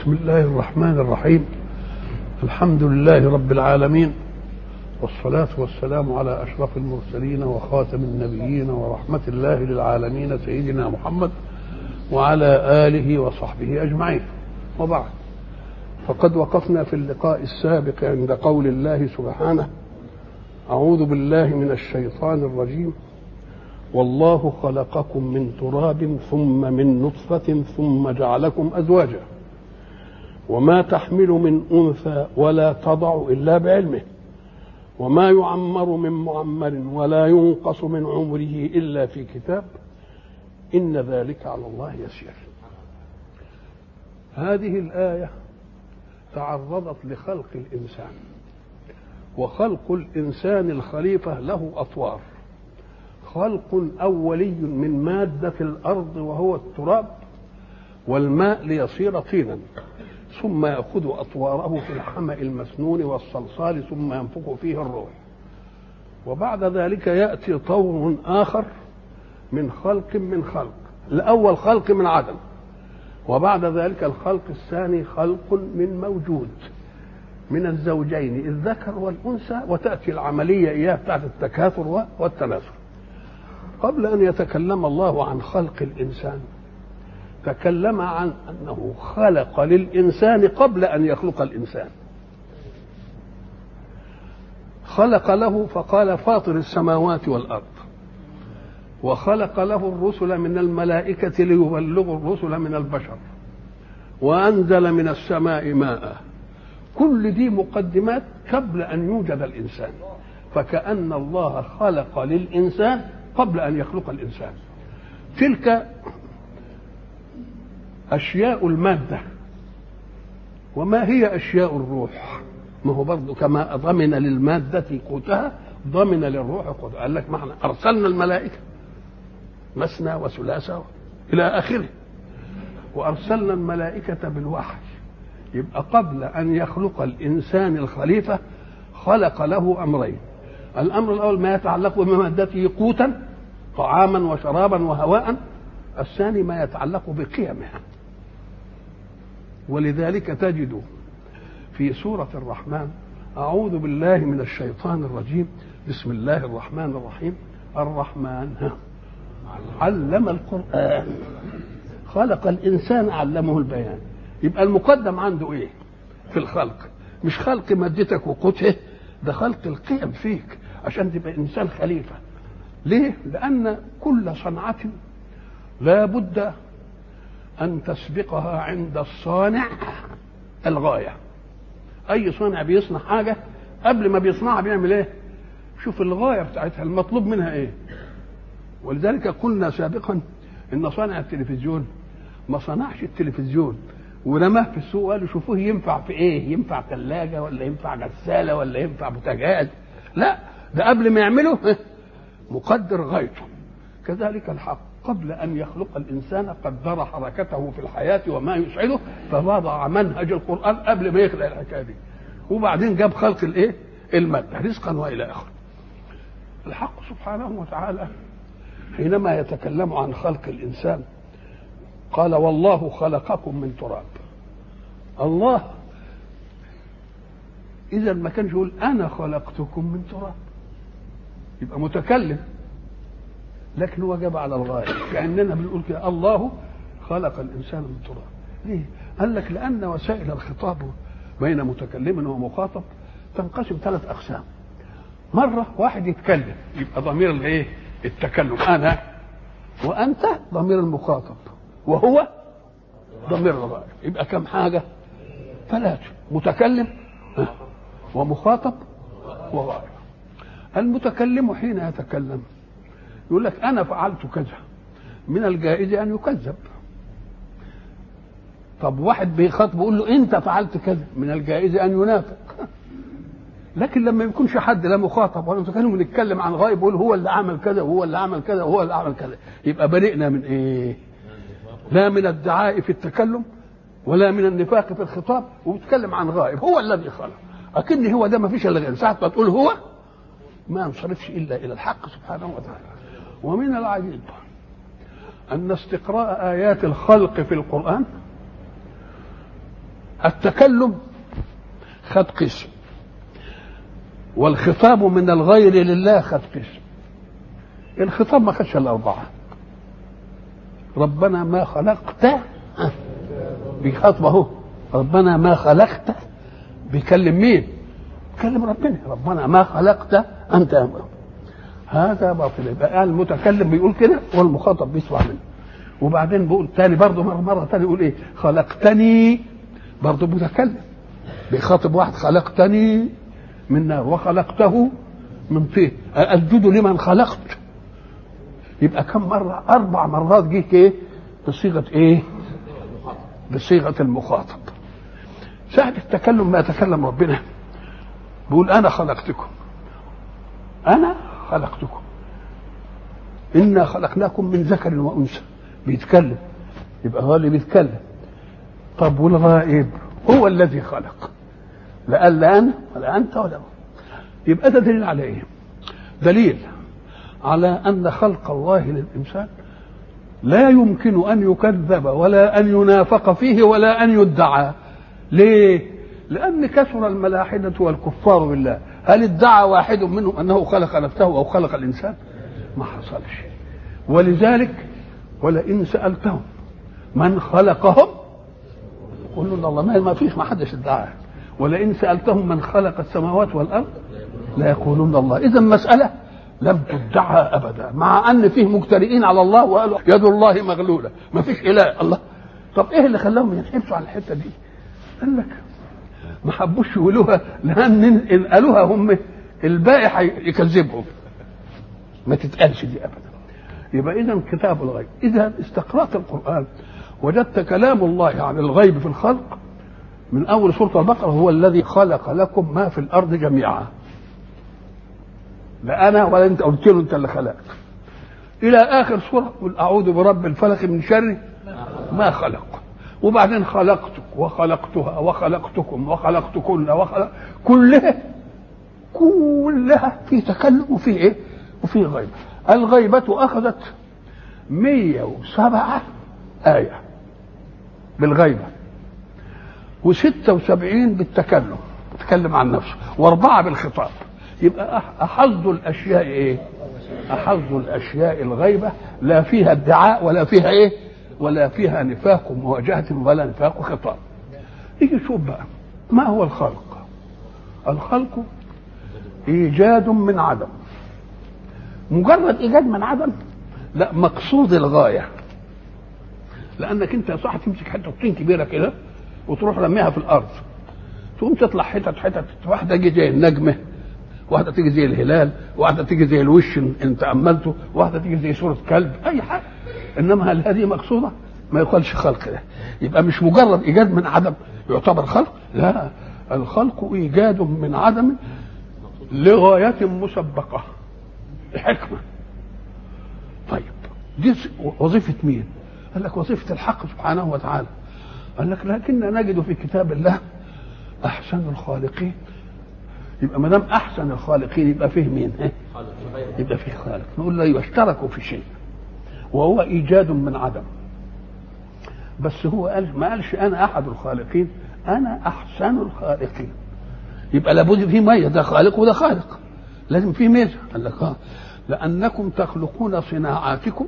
بسم الله الرحمن الرحيم الحمد لله رب العالمين والصلاة والسلام على أشرف المرسلين وخاتم النبيين ورحمة الله للعالمين سيدنا محمد وعلى آله وصحبه أجمعين وبعد فقد وقفنا في اللقاء السابق عند قول الله سبحانه أعوذ بالله من الشيطان الرجيم والله خلقكم من تراب ثم من نطفة ثم جعلكم أزواجا وما تحمل من أنثى ولا تضع إلا بعلمه وما يعمر من معمر ولا ينقص من عمره إلا في كتاب إن ذلك على الله يسير هذه الآية تعرضت لخلق الإنسان وخلق الإنسان الخليفة له أطوار خلق أولي من مادة الأرض وهو التراب والماء ليصير طينا ثم يأخذ أطواره في الحمأ المسنون والصلصال ثم ينفخ فيه الروح وبعد ذلك يأتي طور آخر من خلق من خلق الأول خلق من عدم وبعد ذلك الخلق الثاني خلق من موجود من الزوجين الذكر والأنثى وتأتي العملية إياه بتاعت التكاثر والتناسل قبل أن يتكلم الله عن خلق الإنسان تكلم عن أنه خلق للإنسان قبل أن يخلق الإنسان خلق له فقال فاطر السماوات والأرض وخلق له الرسل من الملائكة ليبلغوا الرسل من البشر وأنزل من السماء ماء كل دي مقدمات قبل أن يوجد الإنسان فكأن الله خلق للإنسان قبل أن يخلق الإنسان تلك أشياء المادة وما هي أشياء الروح ما هو برضه كما ضمن للمادة قوتها ضمن للروح قوتها قال لك معنى أرسلنا الملائكة مثنى وثلاثة إلى آخره وأرسلنا الملائكة بالوحي يبقى قبل أن يخلق الإنسان الخليفة خلق له أمرين الأمر الأول ما يتعلق بمادته قوتا طعاما وشرابا وهواء الثاني ما يتعلق بقيمها ولذلك تجد في سورة الرحمن أعوذ بالله من الشيطان الرجيم بسم الله الرحمن الرحيم الرحمن علم القرآن خلق الإنسان علمه البيان يبقى المقدم عنده إيه في الخلق مش خلق مادتك وقوته ده خلق القيم فيك عشان تبقى إنسان خليفة ليه؟ لأن كل صنعة لا بد أن تسبقها عند الصانع الغاية أي صانع بيصنع حاجة قبل ما بيصنعها بيعمل إيه؟ شوف الغاية بتاعتها المطلوب منها إيه؟ ولذلك قلنا سابقا إن صانع التلفزيون ما صنعش التلفزيون ورماه في السوق قالوا شوفوه ينفع في ايه؟ ينفع ثلاجه ولا ينفع غساله ولا ينفع بوتاجاز؟ لا ده قبل ما يعمله مقدر غايته كذلك الحق قبل ان يخلق الانسان قدر حركته في الحياه وما يسعده فوضع منهج القران قبل ما يخلق الحكايه دي وبعدين جاب خلق الايه؟ الماده رزقا والى اخره. الحق سبحانه وتعالى حينما يتكلم عن خلق الانسان قال والله خلقكم من تراب الله اذا ما كانش يقول انا خلقتكم من تراب يبقى متكلم لكن هو جاب على الغايه كاننا بنقول كده الله خلق الانسان من تراب ليه قال لك لان وسائل الخطاب بين متكلم ومخاطب تنقسم ثلاث اقسام مره واحد يتكلم يبقى ضمير الايه التكلم انا وانت ضمير المخاطب وهو ضمير الغائب يبقى كم حاجه ثلاثه متكلم ومخاطب وغائب المتكلم حين يتكلم يقول لك انا فعلت كذا من الجائز ان يكذب طب واحد بيخاطب يقول له انت فعلت كذا من الجائز ان ينافق لكن لما يكونش حد لا مخاطب ولا متكلم ونتكلم عن غائب يقول هو اللي عمل كذا وهو اللي عمل كذا وهو اللي عمل كذا يبقى برئنا من ايه؟ لا من الدعاء في التكلم ولا من النفاق في الخطاب وبيتكلم عن غائب هو الذي خلق اكن هو ده ما فيش الا غير ساعه ما تقول هو ما ينصرفش الا الى الحق سبحانه وتعالى ومن العجيب ان استقراء ايات الخلق في القران التكلم خد قسم والخطاب من الغير لله خد قسم الخطاب ما خدش الأربعة ربنا ما خلقت بيخاطب اهو ربنا ما خلقت بيكلم مين؟ بيكلم ربنا ربنا ما خلقت انت أمر. هذا باطل يبقى المتكلم بيقول كده والمخاطب بيسمع منه وبعدين بيقول تاني برضه مرة, مرة تاني يقول ايه خلقتني برضه متكلم بيخاطب واحد خلقتني من نار وخلقته من طين أسجد لمن خلقت يبقى كم مرة أربع مرات جه ايه بصيغة ايه بصيغة المخاطب ساعة التكلم ما يتكلم ربنا بيقول أنا خلقتكم أنا خلقتكم إنا خلقناكم من ذكر وأنثى بيتكلم يبقى هو اللي بيتكلم طب والغائب هو الذي خلق لا قال لا أنا ولا أنت ولا هو يبقى ده دليل على إيه؟ دليل على أن خلق الله للإنسان لا يمكن أن يكذب ولا أن ينافق فيه ولا أن يدعى ليه؟ لأن كثر الملاحدة والكفار بالله هل ادعى واحد منهم أنه خلق نفسه أو خلق الإنسان؟ ما حصلش ولذلك ولئن سألتهم من خلقهم يقولون الله ما ما فيش ما حدش ادعاه ولئن سألتهم من خلق السماوات والأرض لا يقولون الله إذا مسألة لم تدعى أبدا مع أن فيه مجترئين على الله وقالوا يد الله مغلولة ما فيش إله الله طب إيه اللي خلاهم ينحبسوا على الحتة دي قال لك ما حبوش يقولوها لأن إن قالوها هم الباقي يكذبهم ما تتقالش دي أبدا يبقى إذا كتاب الغيب إذا استقرأت القرآن وجدت كلام الله عن الغيب في الخلق من أول سورة البقرة هو الذي خلق لكم ما في الأرض جميعا لا أنا ولا أنت قلت له أنت اللي خلقت إلى آخر سورة قل أعوذ برب الفلق من شر ما خلق وبعدين خلقتك وخلقتها وخلقتكم وخلقتكن وخلق كلها كلها في تكلم وفي ايه؟ وفي غيبة الغيبة أخذت 107 آية بالغيبة و76 بالتكلم تكلم عن نفسه وأربعة بالخطاب يبقى أحظ الأشياء إيه؟ أحظ الأشياء الغيبة لا فيها ادعاء ولا فيها إيه؟ ولا فيها نفاق مواجهة ولا نفاق خطاب يجي شوف بقى ما هو الخلق الخلق إيجاد من عدم مجرد إيجاد من عدم لا مقصود الغاية لأنك أنت يا صاحبي تمسك حتة طين كبيرة كده وتروح رميها في الأرض تقوم تطلع حتت حتت واحدة تيجي زي النجمة واحدة تيجي زي الهلال واحدة تيجي زي الوش إن تأملته واحدة تيجي زي صورة كلب أي حاجة انما هل هذه مقصوده؟ ما يقالش خلق ده يبقى مش مجرد ايجاد من عدم يعتبر خلق لا الخلق ايجاد من عدم لغايه مسبقه حكمه طيب دي وظيفه مين؟ قال لك وظيفه الحق سبحانه وتعالى قال لك لكننا نجد في كتاب الله احسن الخالقين يبقى ما دام احسن الخالقين يبقى فيه مين؟ يبقى فيه خالق نقول له اشتركوا في شيء وهو ايجاد من عدم بس هو قال ما قالش انا احد الخالقين انا احسن الخالقين يبقى لابد في ميزه ده خالق وده خالق لازم في ميزه قال لك اه لانكم تخلقون صناعاتكم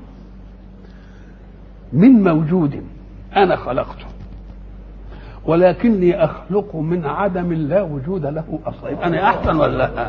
من موجود انا خلقته ولكني اخلق من عدم لا وجود له اصلا يبقى انا احسن ولا لا؟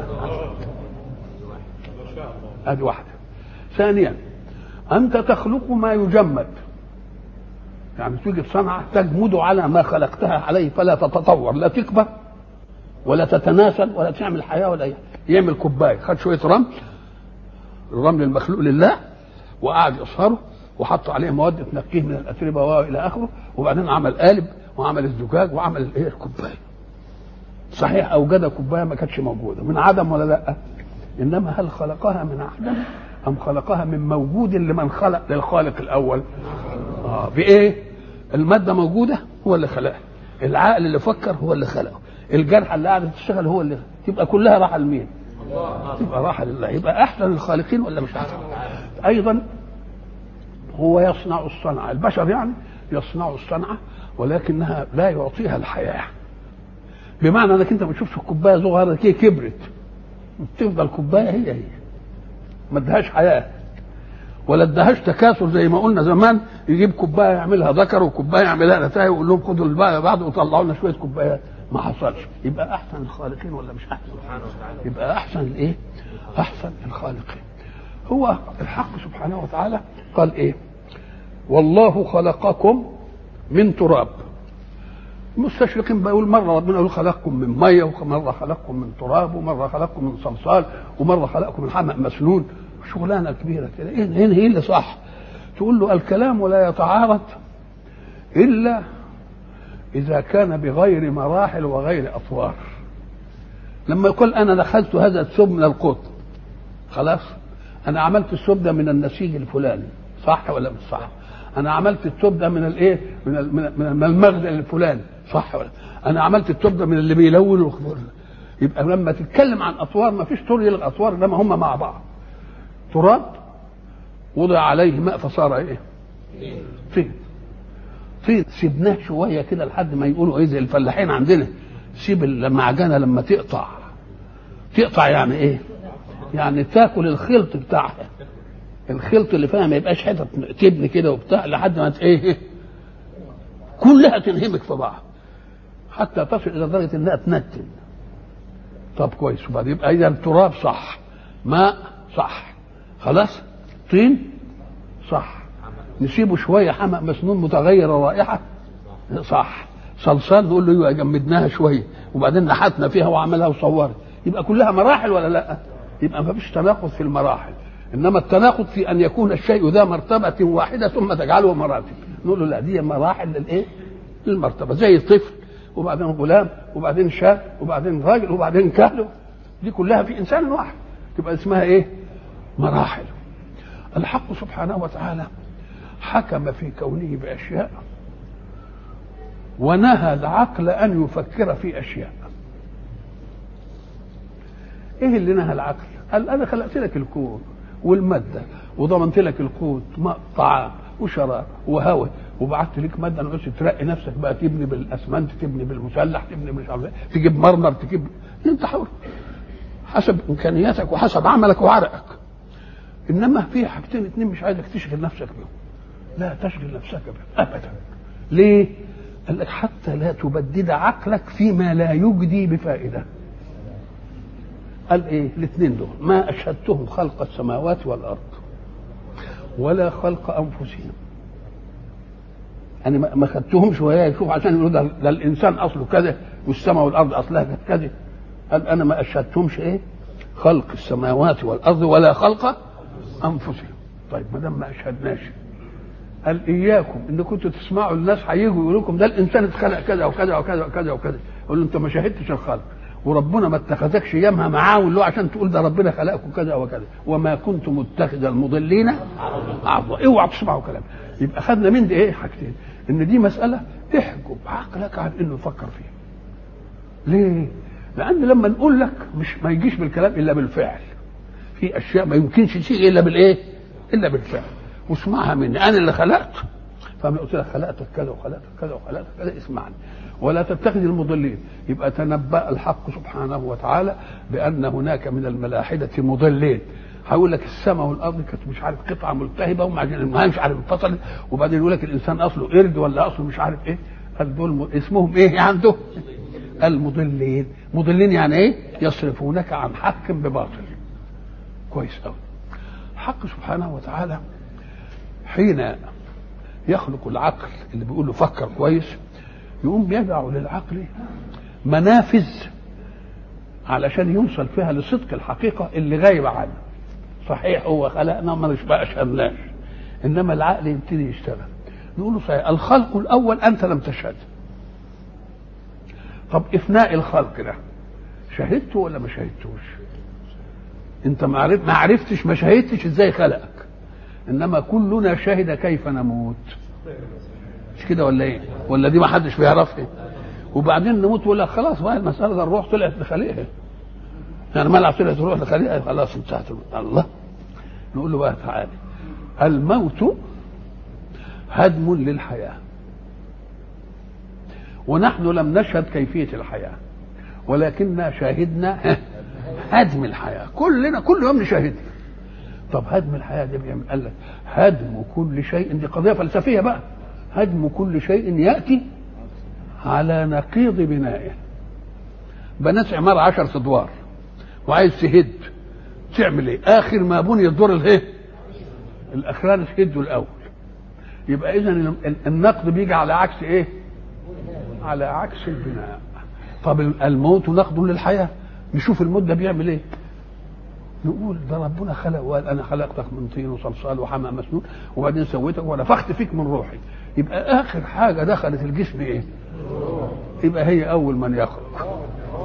ادي واحده ثانيا أنت تخلق ما يجمد يعني توجد صنعة تجمد على ما خلقتها عليه فلا تتطور لا تكبر ولا تتناسل ولا تعمل حياة ولا يعمل كوباية خد شوية رمل الرمل المخلوق لله وقعد يصهره وحط عليه مواد تنقيه من الأتربة وإلى آخره وبعدين عمل قالب وعمل الزجاج وعمل الايه الكوباية صحيح أوجد كوباية ما كانتش موجودة من عدم ولا لا إنما هل خلقها من عدم أم خلقها من موجود لمن خلق للخالق الأول آه بإيه المادة موجودة هو اللي خلقها العقل اللي فكر هو اللي خلقه الجرحى اللي قاعدة تشتغل هو اللي تبقى كلها راحة لمين تبقى راحة لله يبقى أحسن الخالقين ولا مش أحسن أيضا هو يصنع الصنعة البشر يعني يصنع الصنعة ولكنها لا يعطيها الحياه بمعنى انك انت ما تشوفش الكوبايه صغيره كده كبرت تفضل كوبايه هي هي ما ادهاش حياه ولا ادهاش تكاثر زي ما قلنا زمان يجيب كوبايه يعملها ذكر وكوبايه يعملها نتايه ويقول لهم خدوا الباقي بعض وطلعوا لنا شويه كوبايات ما حصلش يبقى احسن الخالقين ولا مش احسن يبقى احسن الايه احسن الخالقين هو الحق سبحانه وتعالى قال ايه والله خلقكم من تراب المستشرقين بيقول مره ربنا يقول خلقكم من ميه ومره خلقكم من تراب ومره خلقكم من صلصال ومره خلقكم من حمأ مسنون شغلانه كبيره كده ايه هنا ايه اللي صح تقول له الكلام لا يتعارض الا اذا كان بغير مراحل وغير اطوار لما يقول انا دخلت هذا الثوب من القطن خلاص انا عملت الثوب ده من النسيج الفلاني صح ولا مش صح انا عملت الثوب ده من الايه من ال- من ال- من المخزن الفلاني صح ولا انا عملت الثوب ده من اللي بيلون الخضار. يبقى لما تتكلم عن اطوار ما فيش طول يلغي اطوار انما هم مع بعض تراب وضع عليه ماء فصار ايه طين طين سيبناه شويه كده لحد ما يقولوا ايه زي الفلاحين عندنا سيب المعجنه لما تقطع تقطع يعني ايه يعني تاكل الخلط بتاعها الخلط اللي فيها ما يبقاش حتت تبن كده وبتاع لحد ما ت- ايه كلها تنهمك في بعض حتى تصل الى درجه انها تنتن طب كويس وبعدين يبقى اذا التراب صح ماء صح خلاص طين صح نسيبه شويه حمأ مسنون متغير الرائحه صح صلصال نقول له ايوه جمدناها شويه وبعدين نحتنا فيها وعملها وصورت يبقى كلها مراحل ولا لا؟ يبقى ما فيش تناقض في المراحل انما التناقض في ان يكون الشيء ذا مرتبه واحده ثم تجعله مراتب نقول له لا دي مراحل للايه؟ للمرتبه زي الطفل وبعدين غلام وبعدين شاب وبعدين راجل وبعدين كهل دي كلها في انسان واحد تبقى اسمها ايه؟ مراحل الحق سبحانه وتعالى حكم في كونه باشياء ونهى العقل ان يفكر في اشياء ايه اللي نهى العقل قال انا خلقت لك الكون والماده وضمنت لك القوت ماء طعام وشراب وهواء وبعت لك ماده انا قلت ترقي نفسك بقى تبني بالاسمنت تبني بالمسلح تبني مش عارف إيه، تجيب مرمر تجيب انت حر حسب امكانياتك وحسب عملك وعرقك انما في حاجتين اتنين مش عايزك تشغل نفسك بهم لا تشغل نفسك بهم ابدا ليه؟ قال لك حتى لا تبدد عقلك فيما لا يجدي بفائده قال ايه الاثنين دول ما اشهدتهم خلق السماوات والارض ولا خلق انفسهم انا ما- ما خدتهمش وهي يشوف عشان يقولوا ده, ده الانسان اصله كذا والسماء والارض اصلها كانت كذا قال انا ما اشهدتهمش ايه خلق السماوات والارض ولا خلق انفسهم طيب ما دام ما اشهدناش قال اياكم ان كنتوا تسمعوا الناس هيجوا يقولوا لكم ده الانسان اتخلق كذا وكذا وكذا وكذا وكذا يقول له انت ما شاهدتش الخلق وربنا ما اتخذكش يمها معاه واللي هو عشان تقول ده ربنا خلقكم كذا وكذا وما كنت متخذ المضلين عضوا اوعى تسمعوا كلام يبقى خدنا من دي ايه حاجتين ان دي مساله احجب عقلك عن انه يفكر فيها ليه؟ لان لما نقول لك مش ما يجيش بالكلام الا بالفعل في اشياء ما يمكنش تيجي الا بالايه؟ الا بالفعل واسمعها مني انا اللي خلقت فما قلت لك خلقتك كذا وخلقتك كذا وخلقتك كذا اسمعني ولا تتخذ المضلين يبقى تنبأ الحق سبحانه وتعالى بأن هناك من الملاحدة مضلين هيقول لك السماء والارض كانت مش عارف قطعه ملتهبه وبعدين الماء مش عارف انفصلت وبعدين يقول لك الانسان اصله قرد ولا اصله مش عارف ايه قال دول م- اسمهم ايه عنده؟ المضلين مضلين يعني ايه؟ يصرفونك عن حق بباطل كويس قوي الحق سبحانه وتعالى حين يخلق العقل اللي بيقول له فكر كويس يقوم يدع للعقل منافذ علشان يوصل فيها لصدق الحقيقه اللي غايبه عنه صحيح هو خلقنا ما مش بقى اشهدناش انما العقل يبتدي يشتغل نقول له صحيح الخلق الاول انت لم تشهد طب افناء الخلق ده شهدته ولا ما شهدتوش انت ما عرف- ما عرفتش ما شهدتش ازاي خلقك انما كلنا شهد كيف نموت مش كده ولا ايه ولا دي ما حدش بيعرفها وبعدين نموت ولا خلاص بقى المساله ده الروح طلعت لخليقها يعني ملعب طلعت الروح لخليقها خلاص انتهت الله نقول له بقى تعالى الموت هدم للحياه ونحن لم نشهد كيفيه الحياه ولكننا شاهدنا هدم الحياه كلنا كل يوم نشاهدها طب هدم الحياه ده بيعمل قال لك هدم كل شيء دي قضيه فلسفيه بقى هدم كل شيء ياتي على نقيض بنائه بنات عمارة عشر ادوار وعايز تهد تعمل ايه اخر ما بني الدور الايه الاخراني تهده الاول يبقى اذا النقد بيجي على عكس ايه على عكس البناء طب الموت نقد للحياه نشوف الموت ده بيعمل ايه نقول ده ربنا خلق وقال انا خلقتك من طين وصلصال وحمى مسنون وبعدين سويتك ونفخت فيك من روحي يبقى اخر حاجه دخلت الجسم ايه يبقى هي اول من يخلق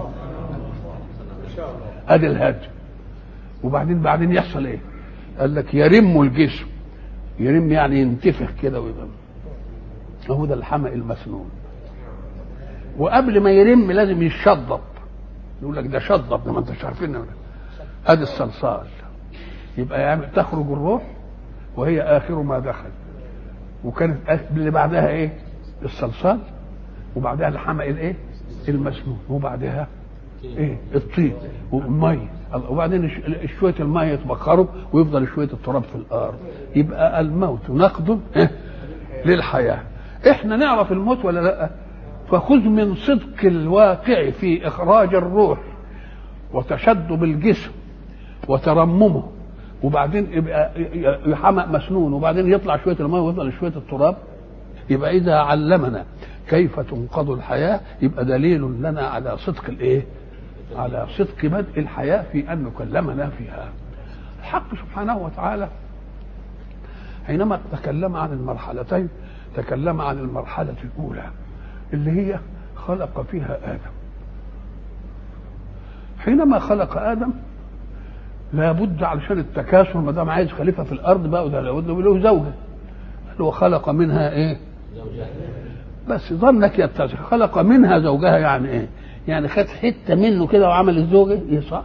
ادي الهدم وبعدين بعدين يحصل ايه قال لك يرم الجسم يرم يعني ينتفخ كده ويبقى هو ده الحمأ المسنون وقبل ما يرم لازم يشضب يقول لك ده شضب ده ما انتش عارفين ادي الصلصال يبقى يعني تخرج الروح وهي اخر ما دخل وكانت اللي بعدها ايه الصلصال وبعدها الحمأ الايه المسنون وبعدها ايه الطين والميه وبعدين شويه الميه يتبخروا ويفضل شويه التراب في الارض يبقى الموت نقد إيه؟ للحياه احنا نعرف الموت ولا لا فخذ من صدق الواقع في اخراج الروح وتشدد الجسم وترممه وبعدين يبقى يحمق مسنون وبعدين يطلع شويه الميه ويفضل شويه التراب يبقى اذا علمنا كيف تنقض الحياه يبقى دليل لنا على صدق الايه؟ على صدق بدء الحياه في ان نكلمنا فيها. الحق سبحانه وتعالى حينما تكلم عن المرحلتين تكلم عن المرحله الاولى اللي هي خلق فيها ادم. حينما خلق ادم لابد علشان التكاثر ما دام عايز خليفه في الارض بقى وده لابد له زوجه. قال وخلق منها ايه؟ زوجها بس ظنك يتسع خلق منها زوجها يعني ايه يعني خد حته منه كده وعمل الزوجه ايه صح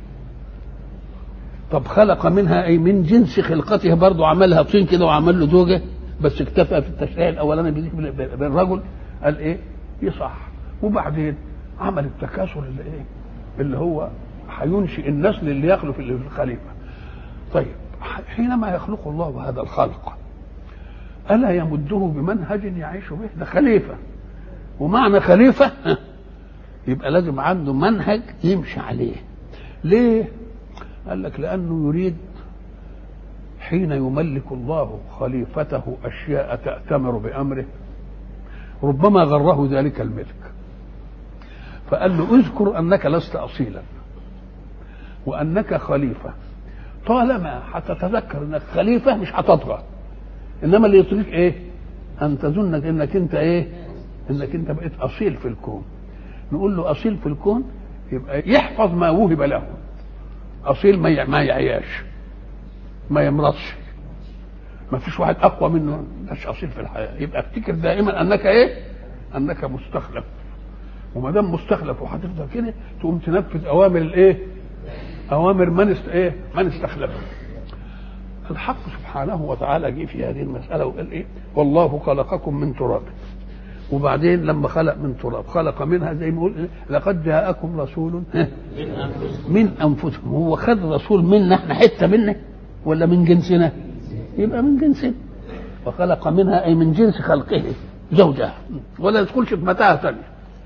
طب خلق منها اي من جنس خلقته برضه عملها طين كده وعمل له زوجه بس اكتفى في التشريع الاولاني بالرجل قال ايه يصح وبعدين عمل التكاثر اللي ايه اللي هو هينشئ النسل اللي يخلف اللي في الخليفه طيب حينما يخلق الله هذا الخلق ألا يمده بمنهج يعيش به ده خليفة ومعنى خليفة يبقى لازم عنده منهج يمشي عليه ليه قال لك لأنه يريد حين يملك الله خليفته أشياء تأتمر بأمره ربما غره ذلك الملك فقال له اذكر أنك لست أصيلا وأنك خليفة طالما هتتذكر أنك خليفة مش هتطغى انما اللي يطريك ايه ان تظن انك انت ايه انك انت بقيت اصيل في الكون نقول له اصيل في الكون يبقى يحفظ ما وهب له اصيل ما ما يعياش ما يمرضش ما فيش واحد اقوى منه مش اصيل في الحياه يبقى افتكر دائما انك ايه انك مستخلف وما دام مستخلف وهتفضل كده تقوم تنفذ اوامر الايه اوامر من است ايه من استخلفه الحق سبحانه وتعالى جه في هذه المسألة وقال إيه والله خلقكم من تراب وبعدين لما خلق من تراب خلق منها زي ما يقول لقد جاءكم رسول من أنفسكم هو خد رسول منا احنا حتة منه ولا من جنسنا يبقى من جنسنا وخلق منها أي من جنس خلقه زوجها ولا يدخلش في متاهة ثانية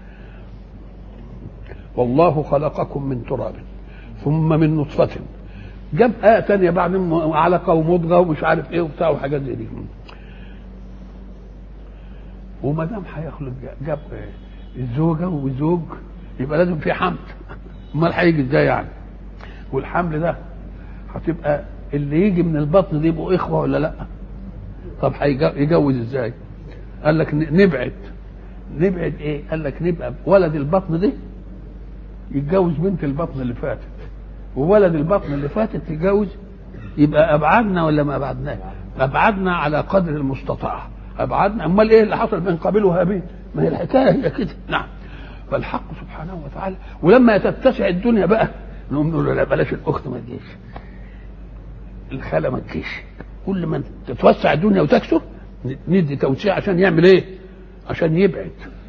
والله خلقكم من تراب ثم من نطفة جاب آية تانية بعد علقة ومضغة ومش عارف ايه وبتاع وحاجات زي دي وما دام هيخلق جاب الزوجة وزوج يبقى لازم في حمل امال هيجي ازاي يعني والحمل ده هتبقى اللي يجي من البطن دي يبقوا اخوه ولا لا طب هيجوز ازاي قال لك نبعد نبعد ايه قال لك نبقى ولد البطن دي يتجوز بنت البطن اللي فاتت وولد البطن اللي فاتت يتجوز يبقى ابعدنا ولا ما ابعدناش ابعدنا على قدر المستطاع ابعدنا امال ايه اللي حصل بين قابيل وهابيل ما هي الحكايه هي كده نعم فالحق سبحانه وتعالى ولما تتسع الدنيا بقى نقوم نقول له لا بلاش الاخت ما تجيش الخاله ما تجيش كل ما تتوسع الدنيا وتكثر ندي توسيع عشان يعمل ايه عشان يبعد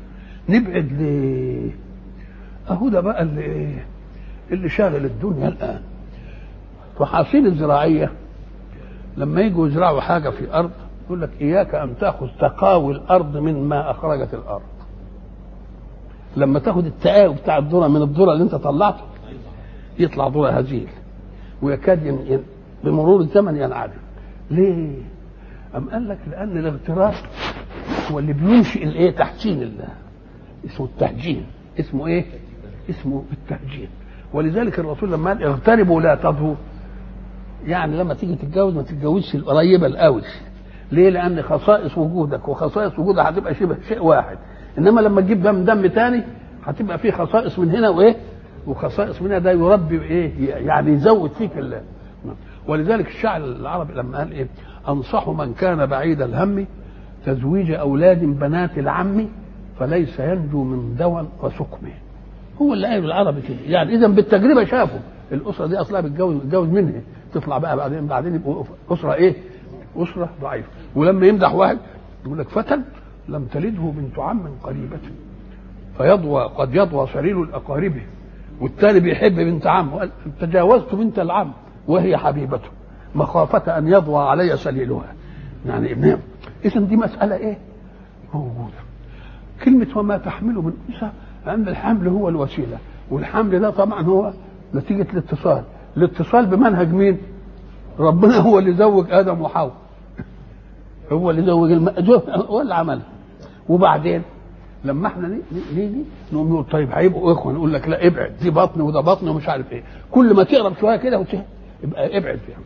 نبعد ليه اهو ده بقى اللي ايه اللي شاغل الدنيا الان فحاصيل الزراعيه لما يجوا يزرعوا حاجه في ارض يقول لك اياك ان تاخذ تقاوي الارض مما اخرجت الارض لما تاخذ التقاوي بتاع الذره من الذره اللي انت طلعته يطلع ذره هزيل ويكاد ين... ين... بمرور الزمن ينعدم ليه؟ أم قال لك لأن الاغتراب هو اللي بينشئ الايه تحسين الله اسمه التهجين اسمه ايه؟ اسمه التهجين ولذلك الرسول لما قال اغتربوا لا تضروا يعني لما تيجي تتجوز ما تتجوزش القريبه الاول ليه؟ لان خصائص وجودك وخصائص وجودها هتبقى شبه شيء واحد انما لما تجيب دم دم تاني هتبقى فيه خصائص من هنا وايه؟ وخصائص من هنا ده يربي ايه؟ يعني يزود فيك الله ولذلك الشاعر العربي لما قال ايه؟ انصح من كان بعيد الهم تزويج اولاد بنات العم فليس ينجو من دواء وسقم هو اللي قايل العربي كده يعني اذا بالتجربه شافوا الاسره دي اصلها بتجوز بتجوز منها تطلع بقى بعدين بعدين يبقوا اسره ايه؟ اسره ضعيفه ولما يمدح واحد يقول لك فتى لم تلده بنت عم قريبة فيضوى قد يضوى سرير الأقارب والتالي بيحب بنت عم وقال تجاوزت بنت العم وهي حبيبته مخافة أن يضوى علي سليلها يعني ابنها إذا دي مسألة إيه؟ موجودة كلمة وما تحمله من أنثى لأن الحمل هو الوسيلة والحمل ده طبعا هو نتيجة الاتصال الاتصال بمنهج مين؟ ربنا هو اللي زوج آدم وحواء هو اللي زوج المأجور هو اللي عملها وبعدين لما احنا نيجي نقوم نقول طيب هيبقوا اخوه نقول لك لا ابعد دي بطن وده بطن ومش عارف ايه كل ما تقرب شويه كده يبقى ابعد يعني.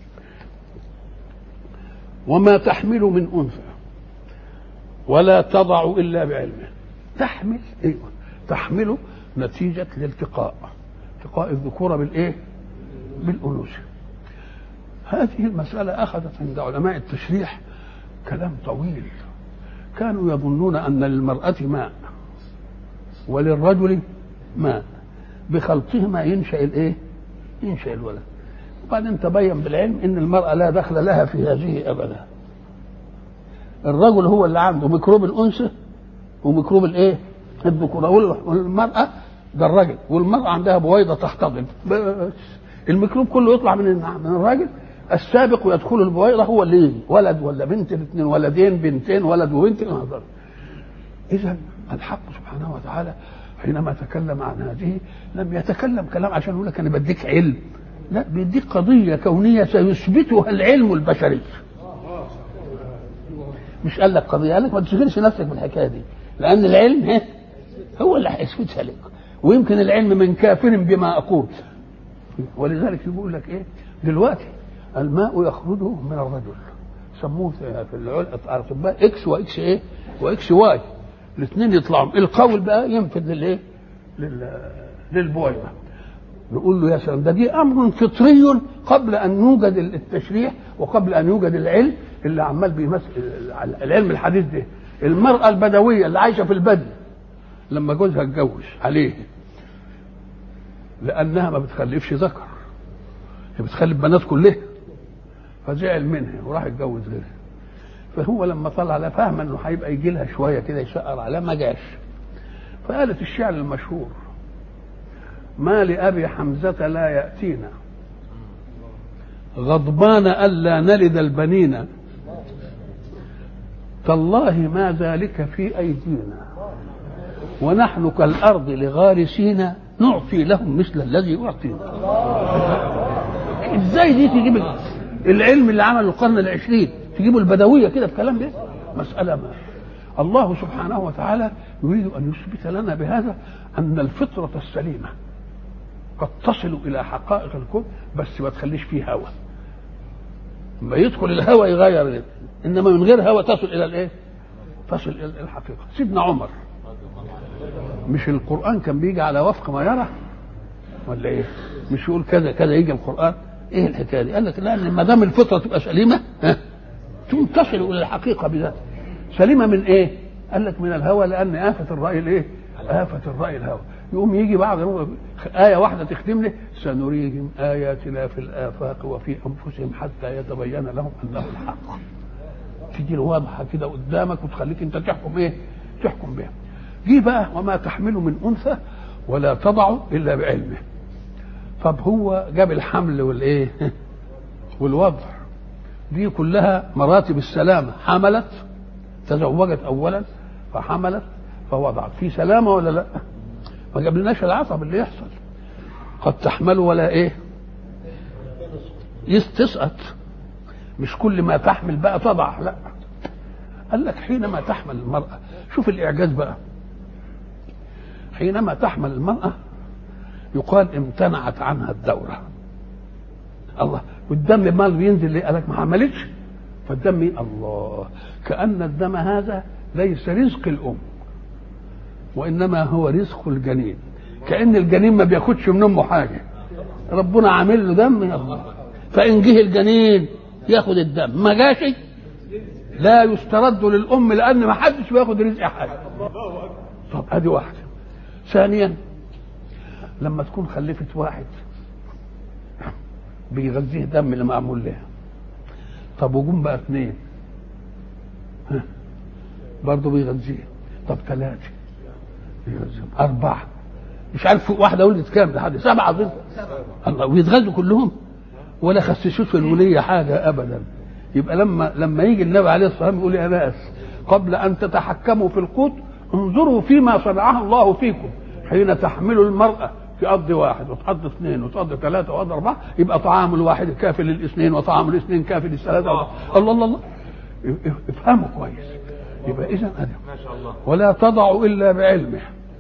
وما تحمل من انثى ولا تضع الا بعلمه تحمل ايوه تحمله نتيجه الالتقاء التقاء الذكوره بالايه؟ بالانوثه هذه المساله اخذت عند علماء التشريح كلام طويل كانوا يظنون ان للمراه ماء وللرجل ماء بخلطهما ينشا الايه؟ ينشا الولد وبعدين تبين بالعلم ان المراه لا دخل لها في هذه ابدا الرجل هو اللي عنده ميكروب الانثى وميكروب الايه؟ الذكوره والمراه ده الرجل والمراه عندها بويضه تحتضن الميكروب كله يطلع من من الراجل السابق يدخل البويضه هو اللي يجي ولد ولا بنت الاثنين ولدين بنتين ولد وبنت اذا الحق سبحانه وتعالى حينما تكلم عن هذه لم يتكلم كلام عشان يقول لك انا بديك علم لا بيديك قضيه كونيه سيثبتها العلم البشري مش قال لك قضيه قال لك ما تشغلش نفسك بالحكايه دي لان العلم هو اللي هيثبتها لك ويمكن العلم من كافر بما اقول ولذلك يقول لك ايه دلوقتي الماء يخرج من الرجل سموه في الاطباء اكس واكس ايه واكس واي الاثنين يطلعوا القول بقى ينفذ للايه للبويضه نقول له يا سلام ده دي امر فطري قبل ان يوجد التشريح وقبل ان يوجد العلم اللي عمال بيمثل العلم الحديث ده المراه البدويه اللي عايشه في البدو لما جوزها اتجوز عليه لانها ما بتخلفش ذكر هي بتخلف بنات كلها فزعل منها وراح يتجوز غيرها فهو لما طلع لا فاهم انه هيبقى يجي لها شويه كده يشقر عليها ما جاش فقالت الشعر المشهور ما لأبي حمزة لا يأتينا غضبان ألا نلد البنين تالله ما ذلك في أيدينا ونحن كالأرض لغارسين نعطي لهم مثل الذي أعطينا ازاي دي تجيب العلم اللي عمله القرن العشرين تجيبوا البدوية كده في كلام ده مسألة ما الله سبحانه وتعالى يريد أن يثبت لنا بهذا أن الفطرة السليمة قد تصل إلى حقائق الكون بس ما تخليش فيه هوى لما يدخل الهوى يغير إنما من غير هوى تصل إلى الإيه؟ تصل إلى الحقيقة سيدنا عمر مش القرآن كان بيجي على وفق ما يرى ولا إيه؟ مش يقول كذا كذا يجي القرآن ايه الحكايه دي؟ قال لك لان ما دام الفطره تبقى سليمه ها ثم تصل الى الحقيقه بذاتها سليمه من ايه؟ قال لك من الهوى لان آفة الرأي الايه؟ آفة الرأي الهوى يقوم يجي بعد آية واحدة تختم لي سنريهم آياتنا في الآفاق وفي أنفسهم حتى يتبين لهم أنه الحق تيجي واضحة كده قدامك وتخليك أنت تحكم إيه؟ تحكم بها جه بقى وما تحمل من انثى ولا تضع الا بعلمه طب هو جاب الحمل والايه والوضع دي كلها مراتب السلامه حملت تزوجت اولا فحملت فوضعت في سلامه ولا لا ما جابلناش العصب اللي يحصل قد تحمل ولا ايه تسقط مش كل ما تحمل بقى تضع لا قال لك حينما تحمل المرأة شوف الإعجاز بقى حينما تحمل المرأة يقال امتنعت عنها الدورة الله والدم مال بينزل ليه؟ قال لك ما حملتش فالدم الله كأن الدم هذا ليس رزق الأم وإنما هو رزق الجنين كأن الجنين ما بياخدش من أمه حاجة ربنا عامل له دم يا الله فإن جه الجنين ياخد الدم ما جاش لا يسترد للأم لأن ما حدش بياخد رزق حاجة طب أدي واحدة ثانيا لما تكون خلفت واحد بيغذيه دم اللي معمول لها طب وجم بقى اثنين برضه بيغذيه طب ثلاثة بيغذيهم أربعة مش عارف واحدة ولدت كام لحد سبعة أظن الله ويتغذوا كلهم ولا خسسوش في الولية حاجة أبدا يبقى لما لما يجي النبي عليه الصلاة والسلام يقول يا ناس قبل أن تتحكموا في القوت انظروا فيما صنعه الله فيكم حين تحمل المرأة في أرض واحد وتقضي اثنين وتقضي ثلاثة وتقضي أربعة يبقى طعام الواحد كافي للاثنين وطعام الاثنين كافي للثلاثة الله الله الله افهموا كويس يبقى إذا ما شاء الله ولا تضع إلا بعلمه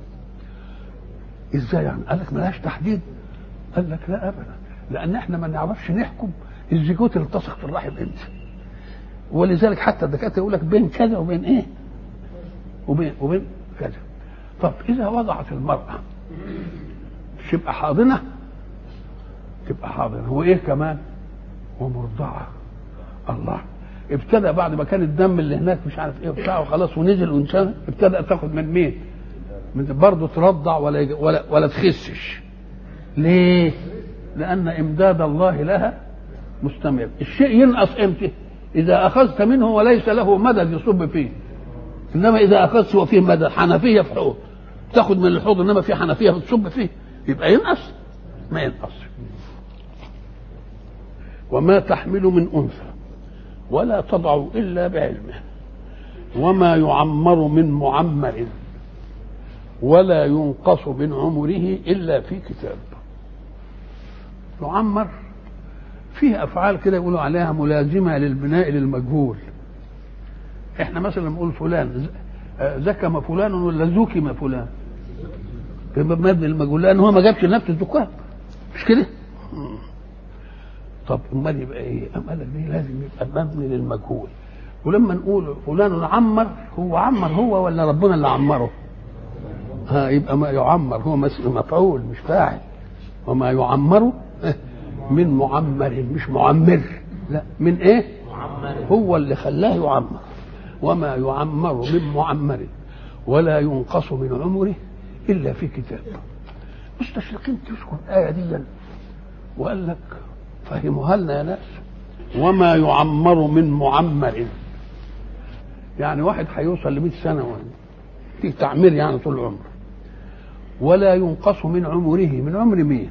ازاي يعني؟ قال لك ملهاش تحديد قال لك لا ابدا لان احنا ما نعرفش نحكم الزيجوت اللي التصق في الرحم امتى ولذلك حتى الدكاتره يقول لك بين كذا وبين ايه وبين وبين كذا طب اذا وضعت المراه مش تبقى حاضنه تبقى حاضنه هو ايه كمان ومرضعه الله ابتدى بعد ما كان الدم اللي هناك مش عارف ايه وبتاع وخلاص ونزل وانسان ابتدى تاخد من مين؟ من برضه ترضع ولا ولا ولا تخسش ليه؟ لأن إمداد الله لها مستمر الشيء ينقص امتى؟ إذا أخذت منه وليس له مدد يصب فيه إنما إذا أخذت وفيه مدد حنفية في حوض تاخد من الحوض إنما في حنفية بتصب فيه يبقى ينقص ما ينقص وما تحمل من أنثى ولا تضع إلا بعلمه وما يعمر من معمر ولا ينقص من عمره إلا في كتاب يعمر فيه أفعال كده يقولوا عليها ملازمة للبناء للمجهول احنا مثلا نقول فلان زكم فلان ولا زكم فلان مبني المجهول لان هو ما جابش نفس الزكام مش كده طب امال يبقى ايه ام قال لك دي لازم يبقى مبني للمجهول ولما نقول فلان عمر هو عمر هو ولا ربنا اللي عمره ها يبقى ما يعمر هو مفعول مش فاعل وما يعمر من معمر مش معمر لا من ايه هو اللي خلاه يعمر وما يعمر من معمر ولا ينقص من عمره الا في كتاب مستشرقين تذكر الايه دي وقال لك فهموها لنا يا ناس وما يعمر من معمر يعني واحد هيوصل ل 100 سنه في تعمير يعني طول العمر ولا ينقص من عمره من عمر مين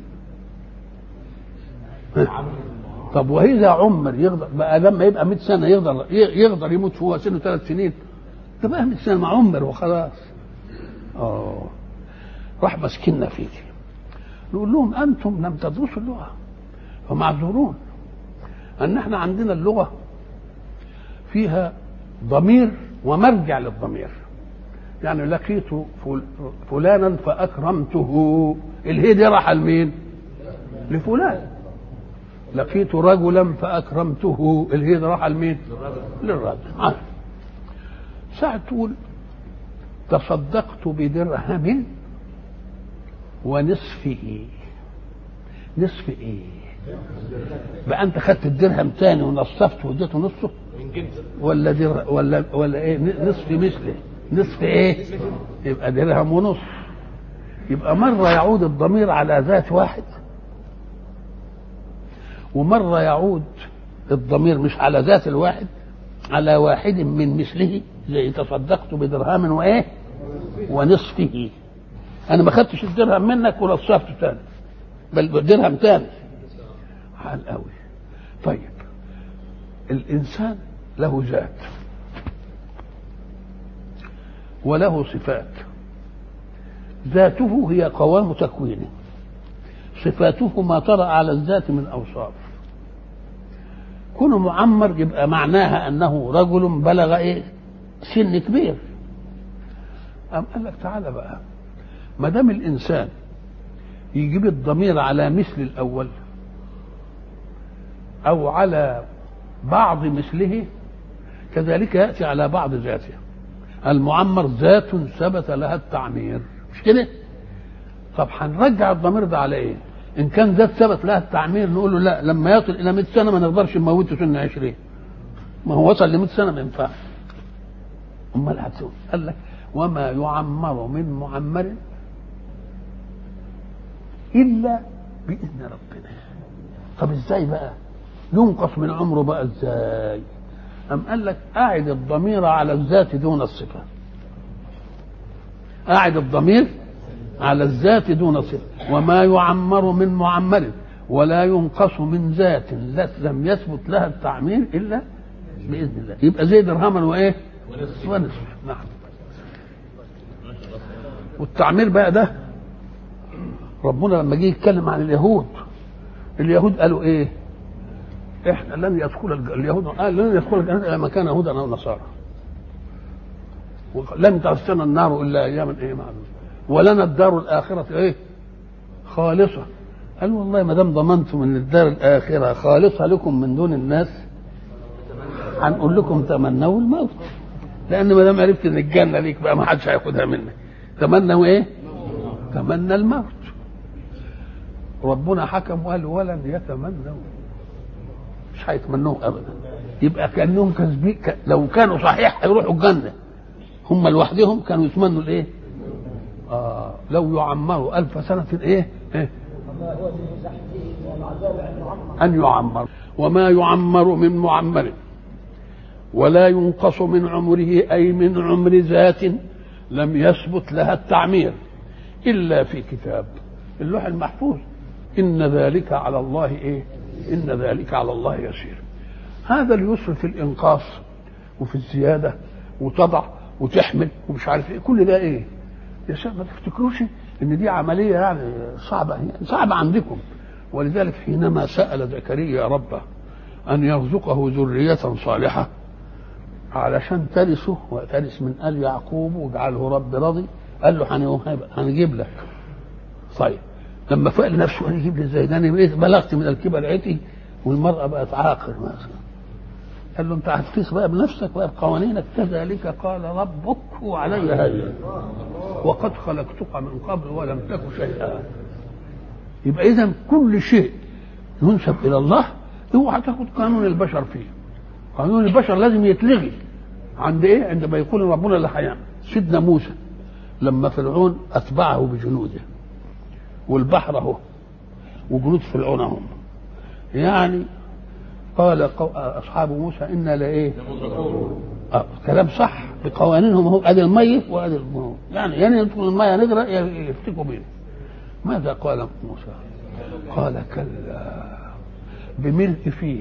طب واذا عمر يقدر بقى لما يبقى 100 سنه يقدر يقدر يموت هو سنه ثلاث سنين ده بقى 100 سنه مع عمر وخلاص اه راح ماسكنا فيه نقول لهم انتم لم تدرسوا اللغه فمعذورون ان احنا عندنا اللغه فيها ضمير ومرجع للضمير يعني لقيت فلانا فاكرمته الهي دي راح لمين؟ لفلان لقيت رجلا فاكرمته الهي دي راح لمين؟ للرجل آه. ساعة تقول تصدقت بدرهم ونصفه نصف ايه؟ بقى انت خدت الدرهم تاني ونصفته واديته نصه ولا در ولا ولا ايه نصف مثله نصف ايه يبقى درهم ونصف يبقى مرة يعود الضمير على ذات واحد ومرة يعود الضمير مش على ذات الواحد على واحد من مثله زي تصدقت بدرهم وايه ونصفه انا ما خدتش الدرهم منك ولا صرفته تاني بل درهم تاني حال قوي طيب الانسان له ذات وله صفات ذاته هي قوام تكوينه صفاته ما طرأ على الذات من أوصاف كونه معمر يبقى معناها أنه رجل بلغ إيه سن كبير أم قال لك تعالى بقى ما دام الإنسان يجيب الضمير على مثل الأول أو على بعض مثله كذلك يأتي على بعض ذاته المعمر ذات ثبت لها التعمير مش كده طب هنرجع الضمير ده على ايه ان كان ذات ثبت لها التعمير نقول له لا لما يصل الى 100 سنه ما نقدرش نموته سن 20 ما هو وصل ل 100 سنه ما ينفعش امال هتقول قال لك وما يعمر من معمر الا باذن ربنا طب ازاي بقى ينقص من عمره بقى ازاي أم قال لك أعد الضمير على الذات دون الصفة أعد الضمير على الذات دون صفة وما يعمر من معمر ولا ينقص من ذات لم يثبت لها التعمير إلا بإذن الله يبقى زي درهما وإيه ونصف نعم والتعمير بقى ده ربنا لما جه يتكلم عن اليهود اليهود قالوا ايه احنا لن يدخل اليهود قال لن يدخل الجنه الا من كان يهودا او نصارى لن تمسنا النار الا اياما ايه معلوم ولنا الدار الاخره ايه خالصه قال والله ما دام ضمنتم ان الدار الاخره خالصه لكم من دون الناس هنقول لكم تمنوا الموت لان ما دام عرفت ان الجنه ليك بقى ما حدش هياخدها منك تمنوا ايه؟ تمنى الموت ربنا حكم وقال ولن يتمنوا مش هيتمنوه ابدا يبقى كانهم كذبين لو كانوا صحيح هيروحوا الجنه هم لوحدهم كانوا يتمنوا الايه؟ آه لو يعمروا ألف سنة إيه؟ إيه؟ أن يعمر وما يعمر من معمر ولا ينقص من عمره أي من عمر ذات لم يثبت لها التعمير إلا في كتاب اللوح المحفوظ إن ذلك على الله إيه؟ إن ذلك على الله يسير هذا اليسر في الإنقاص وفي الزيادة وتضع وتحمل ومش عارف إيه كل ده إيه؟ يا شباب ما تفتكروش ان دي عمليه يعني صعبه صعبه عندكم ولذلك حينما سال زكريا ربه ان يرزقه ذريه صالحه علشان ترثه وترث من ال يعقوب واجعله رب راضي قال له هنجيب لك طيب لما فقل نفسه هنجيب لي ازاي ده انا بلغت من الكبر عتي والمراه بقت عاقر مثلا قال له انت هتقيس بقى بنفسك بقى بقوانينك كذلك قال ربك وعلي هذا وقد خلقتك من قبل ولم تك شيئا يبقى اذا كل شيء ينسب الى الله اوعى تاخد قانون البشر فيه قانون البشر لازم يتلغي عند ايه عندما يقول ربنا اللي هيعمل سيدنا موسى لما فرعون اتبعه بجنوده والبحر اهو وجنود فرعون هم يعني قال اصحاب موسى انا لايه آه كلام صح بقوانينهم هو ادي الميه وادي الماء يعني يعني يدخل الميه نقرا يفتكوا بينا ماذا قال موسى قال كلا بملء فيه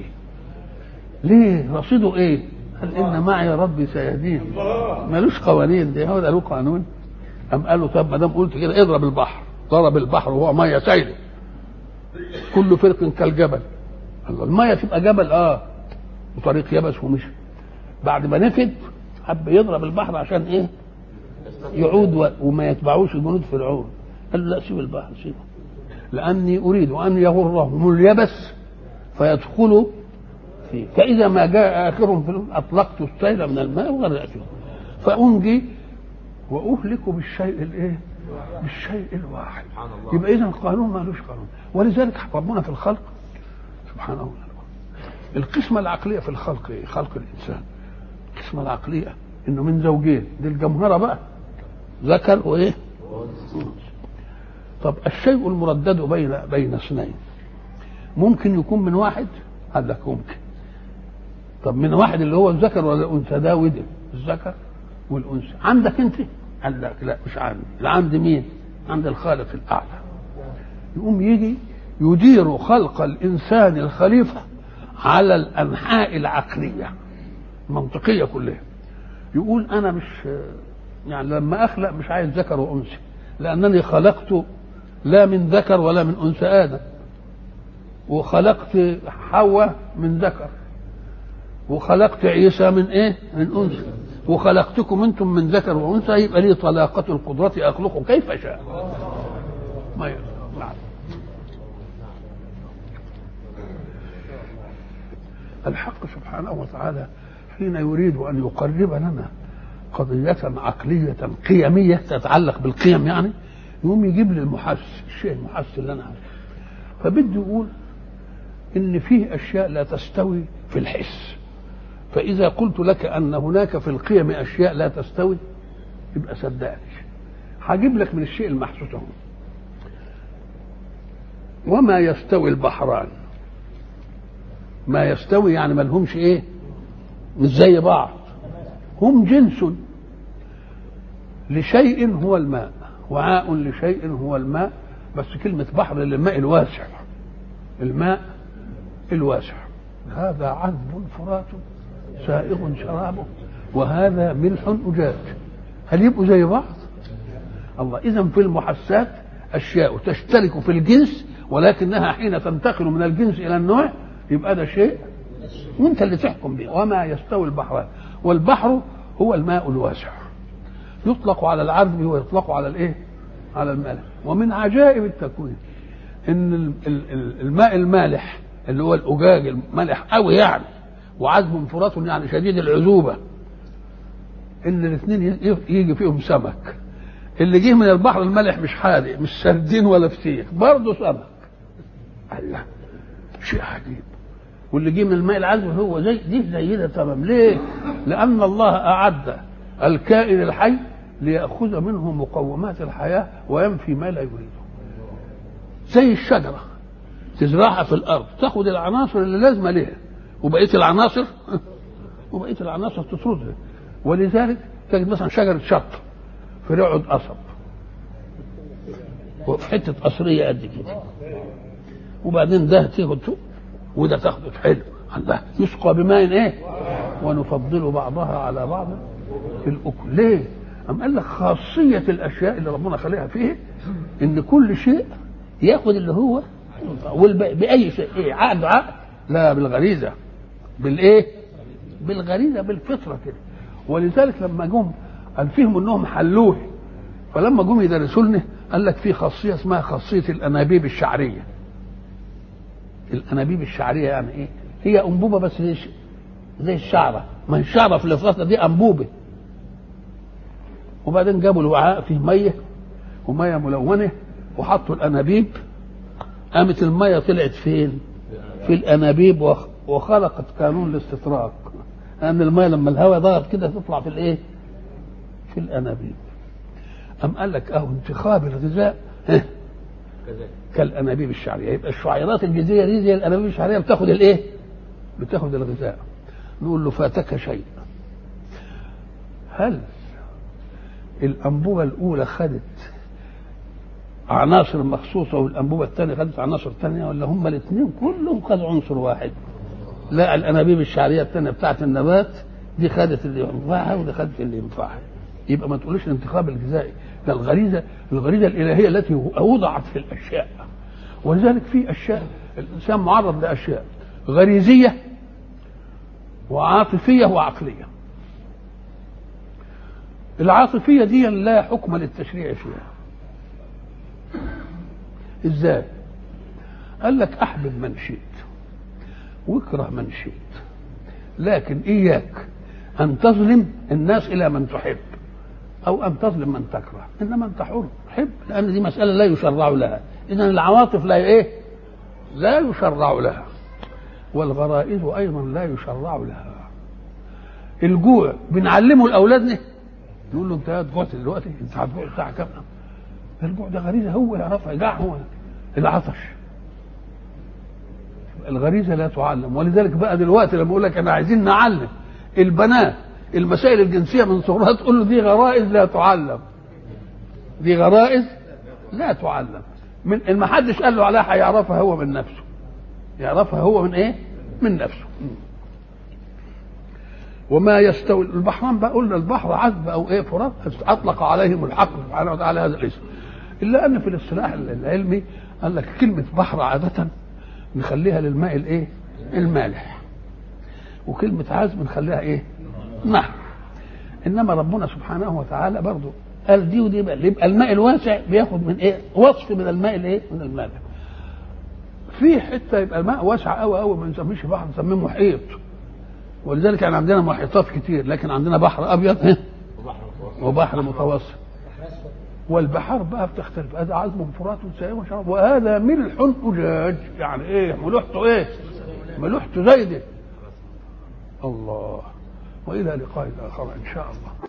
ليه رصيده ايه قال ان معي ربي سيهدين ملوش قوانين ده هو ده له قانون ام قال له طب ما دام قلت كده اضرب البحر ضرب البحر وهو ميه سايله كل فرق كالجبل الله الميه تبقى جبل اه وطريق يبس ومشي بعد ما نفد حب يضرب البحر عشان ايه يعود وما يتبعوش جنود فرعون قال لا سيب البحر سيبه لاني اريد ان يغرهم اليبس فيدخلوا فيه فاذا ما جاء اخرهم في اطلقت السيل من الماء وغرقتهم فانجي واهلك بالشيء الايه بالشيء الواحد يبقى اذا القانون مالوش قانون ولذلك ربنا في الخلق سبحانه وتعالى القسمة العقلية في الخلق إيه؟ خلق الإنسان القسمة العقلية إنه من زوجين دي الجمهرة بقى ذكر وإيه؟ طب الشيء المردد بين بين اثنين ممكن يكون من واحد قال لك ممكن طب من واحد اللي هو الذكر ولا الأنثى ده ودي الذكر والأنثى عندك أنت قال لك لا مش عندي لا عند مين عند الخالق الاعلى يقوم يجي يدير خلق الانسان الخليفه على الانحاء العقليه المنطقيه كلها يقول انا مش يعني لما اخلق مش عايز ذكر وانثى لانني خلقت لا من ذكر ولا من انثى ادم وخلقت حواء من ذكر وخلقت عيسى من ايه من انثى وخلقتكم انتم من ذكر وانثى يبقى لي طلاقه القدره اخلق كيف شاء ما يقدر. نعم. الحق سبحانه وتعالى حين يريد ان يقرب لنا قضية عقلية قيمية تتعلق بالقيم يعني يقوم يجيب لي المحس الشيء المحس اللي انا عارفه فبده يقول ان فيه اشياء لا تستوي في الحس فاذا قلت لك ان هناك في القيم اشياء لا تستوي يبقى صدقني هجيب لك من الشيء المحسوس اهو وما يستوي البحران ما يستوي يعني ما لهمش ايه مش زي بعض هم جنس لشيء هو الماء وعاء لشيء هو الماء بس كلمة بحر للماء الواسع الماء الواسع هذا عذب فرات سائغ شرابه وهذا ملح أجاج هل يبقوا زي بعض الله إذا في المحسات أشياء تشترك في الجنس ولكنها حين تنتقل من الجنس إلى النوع يبقى ده شيء وانت اللي تحكم به وما يستوي البحران والبحر هو الماء الواسع يطلق على العذب ويطلق على الايه على المالح ومن عجائب التكوين ان الماء المالح اللي هو الاجاج المالح قوي يعني وعذب فرات يعني شديد العذوبه ان الاثنين يجي فيهم سمك اللي جه من البحر المالح مش حادق مش سردين ولا فسيخ برضه سمك الله شيء عجيب واللي جه من الماء العذب هو زي دي زي ده تمام ليه؟ لأن الله أعد الكائن الحي ليأخذ منه مقومات الحياة وينفي ما لا يريده زي الشجرة تزرعها في الأرض تاخد العناصر اللي لازمة لها وبقية العناصر وبقية العناصر تطردها ولذلك تجد مثلا شجرة شط في رعد قصب وفي حتة قصرية قد كده وبعدين ده تاخد وده تاخده حلو الله يسقى بماء ايه ونفضل بعضها على بعض في الاكل ليه أم قال لك خاصية الأشياء اللي ربنا خلقها فيه إن كل شيء ياخذ اللي هو بأي شيء إيه عقد عقد لا بالغريزة بالإيه؟ بالغريزة بالفطرة كده ولذلك لما جم قال فيهم إنهم حلوه فلما جم يدرسوا لنا قال لك في خاصية اسمها خاصية الأنابيب الشعرية الانابيب الشعريه يعني ايه؟ هي انبوبه بس زي زي الشعره، ما هي الشعره في الفرصه دي انبوبه. وبعدين جابوا الوعاء فيه ميه وميه ملونه وحطوا الانابيب قامت الميه طلعت فين؟ في الانابيب وخلقت قانون الاستطراق. لان الميه لما الهواء ضغط كده تطلع في الايه؟ في الانابيب. أم قال لك اهو انتخاب الغذاء كالانابيب الشعريه يبقى الشعيرات الجذريه دي زي الانابيب الشعريه بتاخد الايه؟ بتاخد الغذاء نقول له فاتك شيء هل الانبوبه الاولى خدت عناصر مخصوصه والانبوبه الثانيه خدت عناصر ثانيه ولا هم الاثنين كلهم خدوا عنصر واحد لا الانابيب الشعريه الثانيه بتاعت النبات دي خدت اللي ينفعها ودي خدت اللي ينفعها يبقى ما تقولش الانتخاب الغذائي ده الغريزه الغريزه الالهيه التي وضعت في الاشياء ولذلك في اشياء الانسان معرض لاشياء غريزيه وعاطفيه وعقليه العاطفيه دي لا حكم للتشريع فيها ازاي قال لك احبب من شئت واكره من شئت لكن اياك ان تظلم الناس الى من تحب او ان تظلم من تكره انما انت حر حب لان دي مساله لا يشرع لها اذا العواطف لا ايه لا يشرع لها والغرائز ايضا لا يشرع لها الجوع بنعلمه لاولادنا نقول له انت هتجوع دلوقتي انت هتجوع الساعه كام الجوع ده غريزه هو يعرفها جاع هو العطش الغريزه لا تعلم ولذلك بقى دلوقتي لما اقول لك انا عايزين نعلم البنات المسائل الجنسيه من صغرها تقول له دي غرائز لا تعلم دي غرائز لا تعلم من ما حدش قال له عليها هيعرفها هو من نفسه يعرفها هو من ايه من نفسه وما يستوي البحران بقى قلنا البحر عذب او ايه فرات اطلق عليهم الحق سبحانه وتعالى هذا الاسم الا ان في الاصطلاح العلمي قال لك كلمه بحر عاده نخليها للماء الايه المالح وكلمه عذب نخليها ايه نهر انما ربنا سبحانه وتعالى برضه قال دي ودي بقى يبقى الماء الواسع بياخد من ايه وصف من الماء الايه من المالح في حته يبقى الماء واسع قوي قوي ما نسميش بحر نسميه محيط ولذلك يعني عندنا محيطات كتير لكن عندنا بحر ابيض وبحر متوسط والبحار بقى بتختلف هذا عذب فرات سائغ شراب وهذا ملح أجاج يعني ايه ملوحته ايه ملوحته زايده الله والى لقاء اخر ان شاء الله